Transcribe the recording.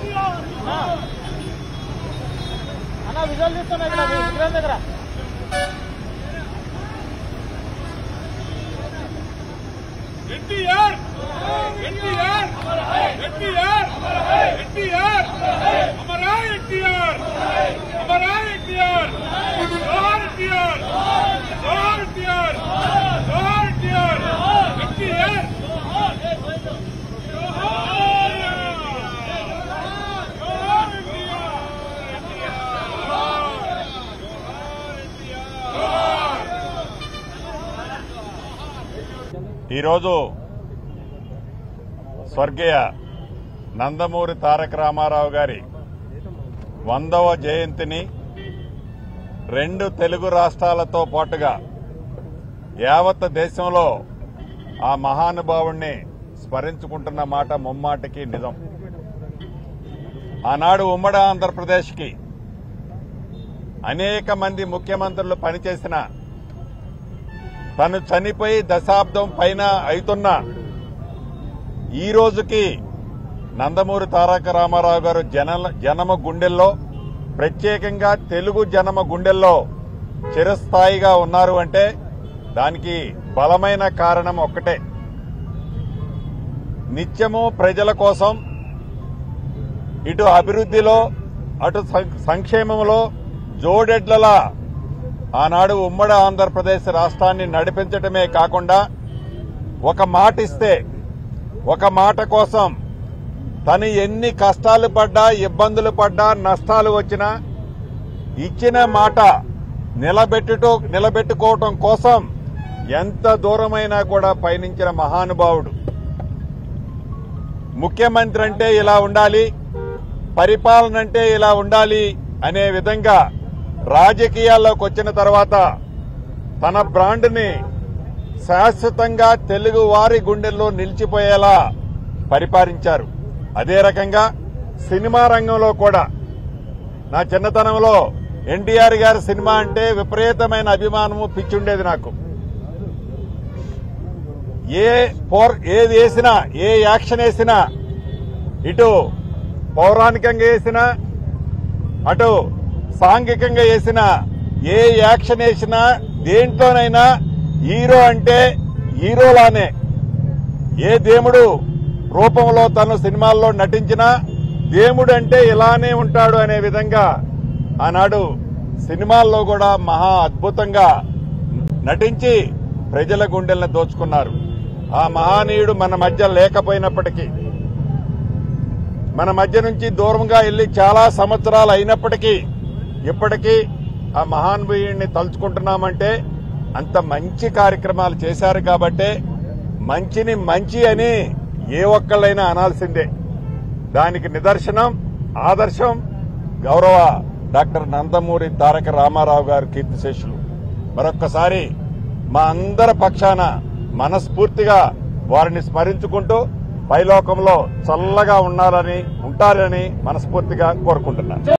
అన్న విజువల్ తీస్తున్నా ఇక్కడ మీ విగ్రహం దగ్గర ఎన్టీఆర్ ఎన్టీఆర్ ఎన్టీఆర్ ఎన్టీఆర్ అమరా ఎన్టీఆర్ అమరా ఎన్టీఆర్ జోహార్ ఎన్టీఆర్ జోహార్ ఎన్టీఆర్ జోహార్ ఎన్టీఆర్ ఎన్టీఆర్ ఈరోజు స్వర్గీయ నందమూరి తారక రామారావు గారి వందవ జయంతిని రెండు తెలుగు రాష్ట్రాలతో పాటుగా యావత్ దేశంలో ఆ మహానుభావుణ్ణి స్మరించుకుంటున్న మాట ముమ్మాటికి నిజం ఆనాడు ఉమ్మడి ఆంధ్రప్రదేశ్కి అనేక మంది ముఖ్యమంత్రులు పనిచేసిన తను చనిపోయి దశాబ్దం పైన అవుతున్న ఈ రోజుకి నందమూరి తారక రామారావు గారు జన జనమ గుండెల్లో ప్రత్యేకంగా తెలుగు జనమ గుండెల్లో చిరస్థాయిగా ఉన్నారు అంటే దానికి బలమైన కారణం ఒక్కటే నిత్యము ప్రజల కోసం ఇటు అభివృద్ధిలో అటు సం- సంక్షేమంలో జోడెడ్లలా ఆనాడు ఉమ్మడి ఆంధ్రప్రదేశ్ రాష్ట్రాన్ని నడిపించటమే కాకుండా ఒక మాట ఇస్తే ఒక మాట కోసం తను ఎన్ని కష్టాలు పడ్డా ఇబ్బందులు పడ్డా నష్టాలు వచ్చినా ఇచ్చిన మాట నిలబెట్టుటో నిలబెట్టుకోవటం కోసం ఎంత దూరమైనా కూడా పయనించిన మహానుభావుడు ముఖ్యమంత్రి అంటే ఇలా ఉండాలి పరిపాలన అంటే ఇలా ఉండాలి అనే విధంగా రాజకీయాల్లోకి వచ్చిన తర్వాత తన బ్రాండ్ని శాశ్వతంగా తెలుగు వారి గుండెల్లో నిలిచిపోయేలా పరిపాలించారు అదే రకంగా సినిమా రంగంలో కూడా నా చిన్నతనంలో ఎన్టీఆర్ గారి సినిమా అంటే విపరీతమైన అభిమానము పిచ్చుండేది నాకు ఏ పోర్ ఏది వేసినా ఏ యాక్షన్ వేసినా ఇటు పౌరాణికంగా వేసినా అటు సాంఘికంగా వేసిన ఏ యాక్షన్ వేసినా దేంట్లోనైనా హీరో అంటే హీరోలానే ఏ దేవుడు రూపంలో తను సినిమాల్లో నటించినా దేవుడు అంటే ఇలానే ఉంటాడు అనే విధంగా ఆనాడు సినిమాల్లో కూడా మహా అద్భుతంగా నటించి ప్రజల గుండెల్ని దోచుకున్నారు ఆ మహానీయుడు మన మధ్య లేకపోయినప్పటికీ మన మధ్య నుంచి దూరంగా వెళ్లి చాలా సంవత్సరాలు అయినప్పటికీ ఇప్పటికీ ఆ మహానుభావుడిని తలుచుకుంటున్నామంటే అంత మంచి కార్యక్రమాలు చేశారు కాబట్టే మంచిని మంచి అని ఏ ఒక్కళ్ళైనా అనాల్సిందే దానికి నిదర్శనం ఆదర్శం గౌరవ డాక్టర్ నందమూరి తారక రామారావు గారు కీర్తిశేషులు మరొక్కసారి మా అందరి పక్షాన మనస్ఫూర్తిగా వారిని స్మరించుకుంటూ పైలోకంలో చల్లగా ఉండాలని ఉంటారని మనస్ఫూర్తిగా కోరుకుంటున్నాను